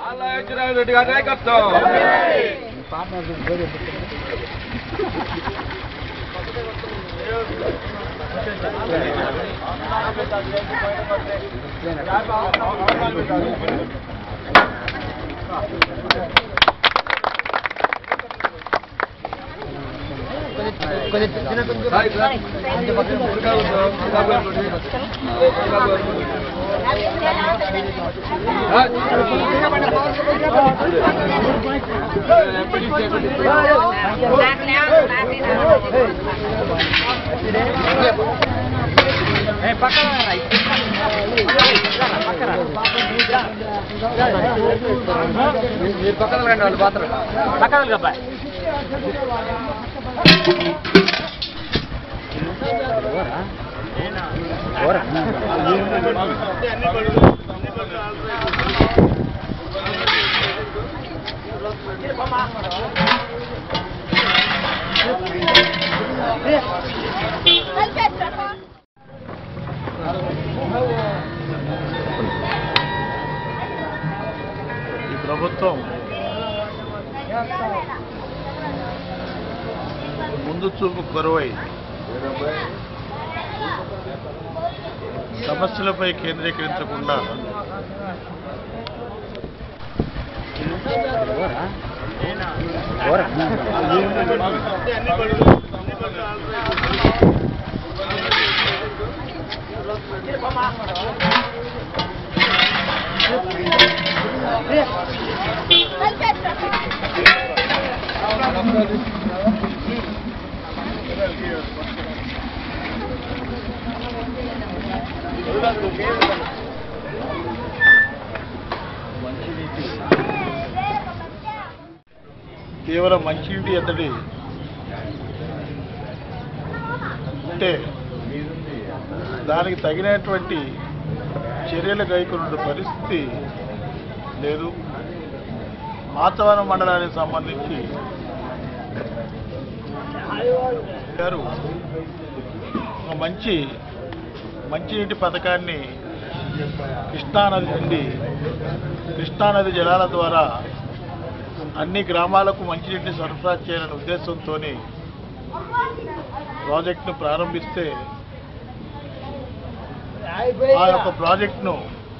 రెడ్డి గారి నాయకత్వం ఈ ప్రభుత్వం ముందు చూపు కొరవై సమస్యలపై కేంద్రీకరించకుండా కేవలం మంచినీటి ఎద్దడి ఉంటే దానికి తగినటువంటి చర్యలు కైకొన్న పరిస్థితి లేదు మాచవరం మండలానికి సంబంధించి గారు ఒక మంచి మంచినీటి పథకాన్ని కృష్ణానది నుండి కృష్ణానది జలాల ద్వారా అన్ని గ్రామాలకు మంచినీటిని సరఫరా చేయాలనే ఉద్దేశంతో ప్రాజెక్టును ప్రారంభిస్తే ఆ యొక్క ప్రాజెక్టును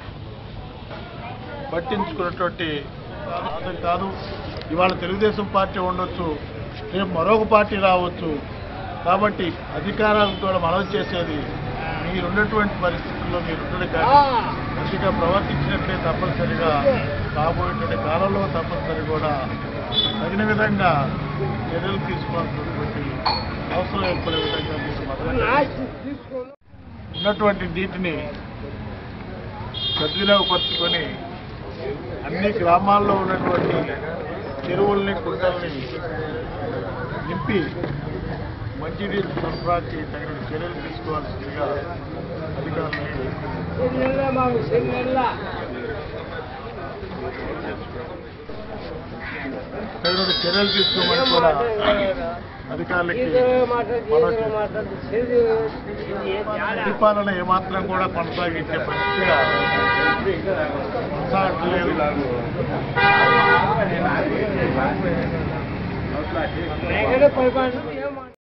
పట్టించుకున్నటువంటి ప్రాజెక్ట్ కాదు ఇవాళ తెలుగుదేశం పార్టీ ఉండొచ్చు రేపు మరొక పార్టీ రావచ్చు కాబట్టి అధికారాలకు కూడా మనవి చేసేది మీరున్నటువంటి పరిస్థితుల్లో మీరుండడం కానీ మంచిగా ప్రవర్తించినట్లే తప్పనిసరిగా రాబోయేటువంటి కాలంలో తప్పనిసరి కూడా తగిన విధంగా చర్యలు తీసుకోవాల్సినటువంటి అవసరం ఏర్పడే విధంగా మీరు మొదలు ఉన్నటువంటి నీటిని సద్వినియోగపరుచుకొని అన్ని గ్రామాల్లో ఉన్నటువంటి చెరువుల్ని కుంటల్ని నింపి మంచినీటి సరఫరాకి తగిన చర్యలు తీసుకోవాల్సిందిగా అధికారులకు తగిన చర్యలు తీసుకోమని కూడా అధికారులకి పరిపాలన ఏమాత్రం కూడా కొనసాగించే పరిస్థితిగా కొనసాగట్లేదు పరిపాలన